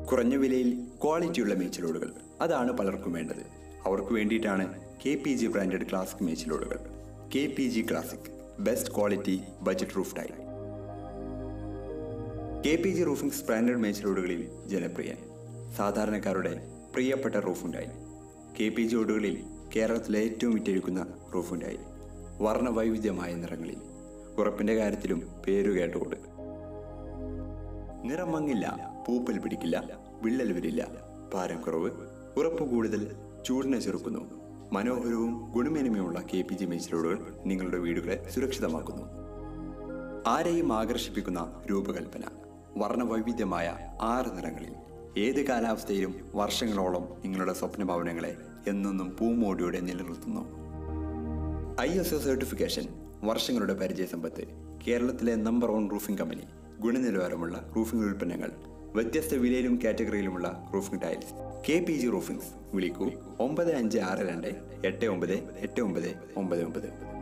കുറഞ്ഞ വിലയിൽ ക്വാളിറ്റിയുള്ള മേച്ചിലോടുകൾ അതാണ് പലർക്കും വേണ്ടത് അവർക്ക് വേണ്ടിയിട്ടാണ് K P G branded classic മേച്ചിലോടുകൾ K P G classic best quality budget roof tile K P G roofings branded മേച്ചിലോടുകളിൽ ജനപ്രിയൻ സാധാരണക്കാരുടെ പ്രിയപ്പെട്ട റൂഫുണ്ടായി കെ പി ജി ഓടുകളിൽ കേരളത്തിലെ ഏറ്റവും വിറ്റഴിക്കുന്ന റൂഫുണ്ടായി വർണ്ണവൈവിധ്യമായ നിറങ്ങളിൽ ഉറപ്പിന്റെ കാര്യത്തിലും പേരുകേട്ട ഓട് നിറം മങ്ങില്ല പൂപ്പൽ പിടിക്കില്ല വിള്ളൽ വരില്ല ഭാരം കുറവ് ഉറപ്പ് കൂടുതൽ ചൂടിനെ ചെറുക്കുന്നു മനോഹരവും ഗുണമേന്മയുമുള്ള കെ പി ജി മേച്ചിലോടുകൾ നിങ്ങളുടെ വീടുകളെ സുരക്ഷിതമാക്കുന്നു ആരെയും ആകർഷിപ്പിക്കുന്ന രൂപകൽപ്പന വർണ്ണവൈവിധ്യമായ ആറ് നിറങ്ങളിൽ ഏത് കാലാവസ്ഥയിലും വർഷങ്ങളോളം നിങ്ങളുടെ സ്വപ്ന ഭവനങ്ങളെ എന്നെന്നും പൂമോടിയോടെ നിലനിർത്തുന്നു ഐ എസ് ഒ സർട്ടിഫിക്കേഷൻ വർഷങ്ങളുടെ പരിചയസമ്പത്ത് കേരളത്തിലെ നമ്പർ വൺ റൂഫിംഗ് കമ്പനി ഗുണനിലവാരമുള്ള റൂഫിംഗ് ഉൽപ്പന്നങ്ങൾ വ്യത്യസ്ത വിലയിലും കാറ്റഗറിയിലുമുള്ള roofing tiles K P G roofings വിളിക്കൂ ഒമ്പത് അഞ്ച് ആറ് രണ്ട് എട്ട് ഒമ്പത് എട്ട് ഒമ്പത് ഒമ്പത് ഒമ്പത്